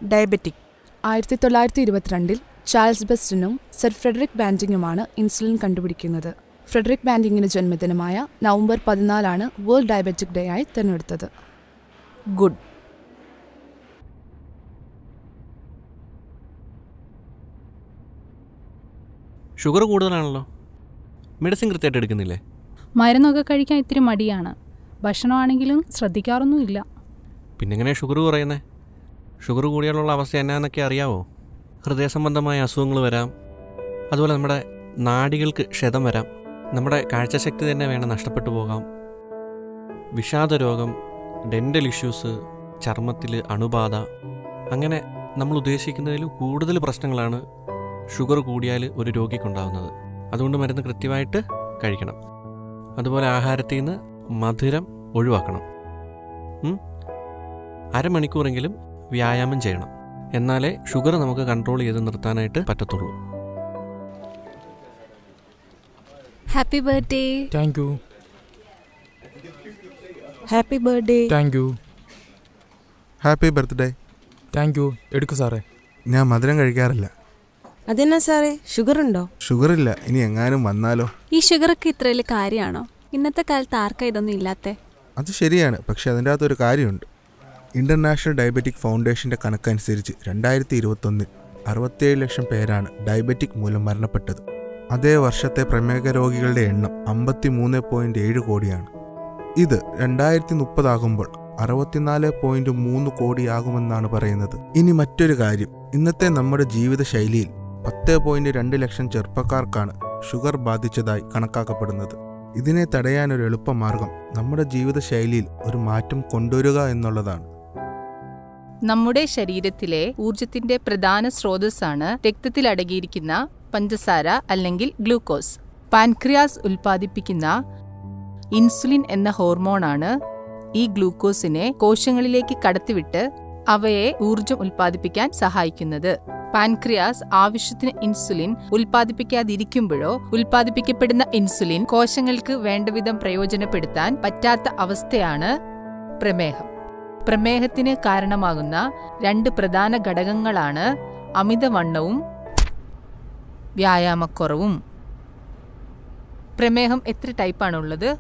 Diabetic ആയിരത്തി തൊള്ളായിരത്തി ഇരുപത്തിരണ്ടിൽ ചാൾസ് ബെസ്റ്റിനും സർ ഫ്രെഡറിക് ബാൻഡിങ്ങുമാണ് ഇൻസുലിൻ കണ്ടുപിടിക്കുന്നത് ഫ്രെഡറിക് ബാൻഡിങ്ങിന്റെ ജന്മദിനമായ നവംബർ പതിനാലാണ് വേൾഡ് ഡയബറ്റിക് ഡേ ആയി തിരഞ്ഞെടുത്തത് ഗുഡ് ഷുഗർ കൂടുതലാണല്ലോ മെഡിസിൻ കൃത്യമായിട്ട് എടുക്കുന്നില്ലേ മരുന്നൊക്കെ കഴിക്കാൻ ഇത്തിരി മടിയാണ് ഭക്ഷണമാണെങ്കിലും ശ്രദ്ധിക്കാറൊന്നുമില്ല പിന്നെ എങ്ങനെയാണ് ഷുഗർ കുറയുന്നേ ഷുഗർ കൂടിയാലുള്ള അവസ്ഥ എന്നാന്നൊക്കെ അറിയാവോ ഹൃദയ സംബന്ധമായ അസുഖങ്ങൾ വരാം അതുപോലെ നമ്മുടെ നാഡികൾക്ക് ക്ഷതം വരാം നമ്മുടെ കാഴ്ചശക്തി തന്നെ വേണം നഷ്ടപ്പെട്ടു പോകാം വിഷാദ രോഗം ഡെൻ്റൽ ഇഷ്യൂസ് ചർമ്മത്തിൽ അണുബാധ അങ്ങനെ നമ്മൾ ഉദ്ദേശിക്കുന്നതിൽ കൂടുതൽ പ്രശ്നങ്ങളാണ് ഷുഗർ കൂടിയാൽ ഒരു രോഗിക്കുണ്ടാകുന്നത് അതുകൊണ്ട് മരുന്ന് കൃത്യമായിട്ട് കഴിക്കണം അതുപോലെ ആഹാരത്തിൽ നിന്ന് മധുരം ഒഴിവാക്കണം ഉം? അരമണിക്കൂറെങ്കിലും വ്യായാമം ചെയ്യണം എന്നാലേ ഷുഗർ നമുക്ക് കൺട്രോൾ ചെയ്ത് നിർത്താനായിട്ട് പറ്റത്തുള്ളൂ happy birthday thank you happy birthday thank you happy birthday thank you എടുക്കു സാറേ ഞാൻ മധുരം കഴിക്കാറില്ല അതെന്നാ സാറേ ഷുഗർ ഉണ്ടോ ഷുഗർ ഇല്ല ഇനി എങ്ങാനും വന്നാലോ ഈ ഷുഗറൊക്കെ ഇത്ര വലിയ കാര്യമാണോ ഇന്നത്തെ കാലത്ത് ആർക്കാ ഇതൊന്നും ഇല്ലാത്തെ അത് ശരിയാണ് പക്ഷെ അതിൻ്റെ അകത്തൊരു കാര്യമുണ്ട് ഇന്റർനാഷണൽ ഡയബറ്റിക് ഫൗണ്ടേഷന്റെ കണക്കനുസരിച്ച് രണ്ടായിരത്തി ഇരുപത്തൊന്നിൽ അറുപത്തിയേഴ് ലക്ഷം പേരാണ് ഡയബറ്റിക് മൂലം മരണപ്പെട്ടത് അതേ വർഷത്തെ പ്രമേഹ രോഗികളുടെ എണ്ണം അമ്പത്തി മൂന്ന് പോയിന്റ് ഏഴ് കോടിയാണ് ഇത് രണ്ടായിരത്തി മുപ്പതാകുമ്പോൾ അറുപത്തിനാല് പോയിന്റ് മൂന്ന് കോടിയാകുമെന്നാണ് പറയുന്നത് ഇനി മറ്റൊരു കാര്യം ഇന്നത്തെ നമ്മുടെ ജീവിതശൈലിയിൽ പത്ത് പോയിന്റ് രണ്ട് ലക്ഷം ചെറുപ്പക്കാർക്കാണ് ഷുഗർ ബാധിച്ചതായി കണക്കാക്കപ്പെടുന്നത് ഇതിനെ തടയാനൊരു എളുപ്പമാർഗം നമ്മുടെ ജീവിതശൈലിയിൽ ഒരു മാറ്റം കൊണ്ടുവരിക എന്നുള്ളതാണ് നമ്മുടെ ശരീരത്തിലെ ഊർജത്തിന്റെ പ്രധാന സ്രോതസ്സാണ് രക്തത്തിൽ അടങ്ങിയിരിക്കുന്ന പഞ്ചസാര അല്ലെങ്കിൽ ഗ്ലൂക്കോസ് പാൻക്രിയാസ് ഉൽപ്പാദിപ്പിക്കുന്ന ഇൻസുലിൻ എന്ന ഹോർമോണാണ് ഈ ഗ്ലൂക്കോസിനെ കോശങ്ങളിലേക്ക് കടത്തിവിട്ട് അവയെ ഊർജം ഉൽപ്പാദിപ്പിക്കാൻ സഹായിക്കുന്നത് പാൻക്രിയാസ് ആവശ്യത്തിന് ഇൻസുലിൻ ഉൽപ്പാദിപ്പിക്കാതിരിക്കുമ്പോഴോ ഉൽപ്പാദിപ്പിക്കപ്പെടുന്ന ഇൻസുലിൻ കോശങ്ങൾക്ക് വേണ്ടവിധം പ്രയോജനപ്പെടുത്താൻ പറ്റാത്ത അവസ്ഥയാണ് പ്രമേഹം പ്രമേഹത്തിന് കാരണമാകുന്ന രണ്ട് പ്രധാന ഘടകങ്ങളാണ് അമിതവണ്ണവും വ്യായാമക്കുറവും പ്രമേഹം എത്ര ടൈപ്പാണുള്ളത്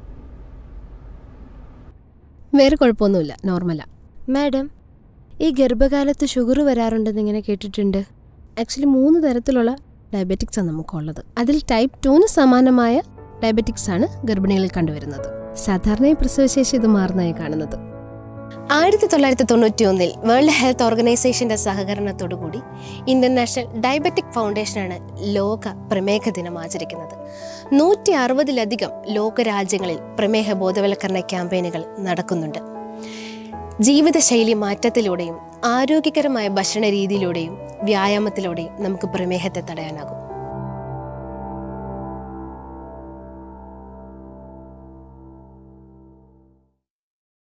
വേറെ കുഴപ്പമൊന്നുമില്ല നോർമലാ മാഡം ഈ ഗർഭകാലത്ത് ഷുഗർ വരാറുണ്ടെന്ന് ഇങ്ങനെ കേട്ടിട്ടുണ്ട് ആക്ച്വലി മൂന്ന് തരത്തിലുള്ള ഡയബറ്റിക്സ് ആണ് നമുക്കുള്ളത് അതിൽ ടൈപ്പ് ടൂന് സമാനമായ ഡയബറ്റിക്സ് ആണ് ഗർഭിണികളിൽ കണ്ടുവരുന്നത് സാധാരണയായി പ്രസവശേഷി ഇത് മാറുന്നതായി കാണുന്നത് ആയിരത്തി തൊള്ളായിരത്തി തൊണ്ണൂറ്റി ഒന്നിൽ വേൾഡ് ഹെൽത്ത് ഓർഗനൈസേഷന്റെ സഹകരണത്തോടുകൂടി ഇന്റർനാഷണൽ ഡയബറ്റിക് ഫൗണ്ടേഷനാണ് ലോക പ്രമേഹ ദിനം ആചരിക്കുന്നത് നൂറ്റി അറുപതിലധികം ലോകരാജ്യങ്ങളിൽ പ്രമേഹ ബോധവൽക്കരണ ക്യാമ്പയിനുകൾ നടക്കുന്നുണ്ട് ജീവിതശൈലി മാറ്റത്തിലൂടെയും ആരോഗ്യകരമായ ഭക്ഷണ രീതിയിലൂടെയും വ്യായാമത്തിലൂടെയും നമുക്ക് പ്രമേഹത്തെ തടയാനാകും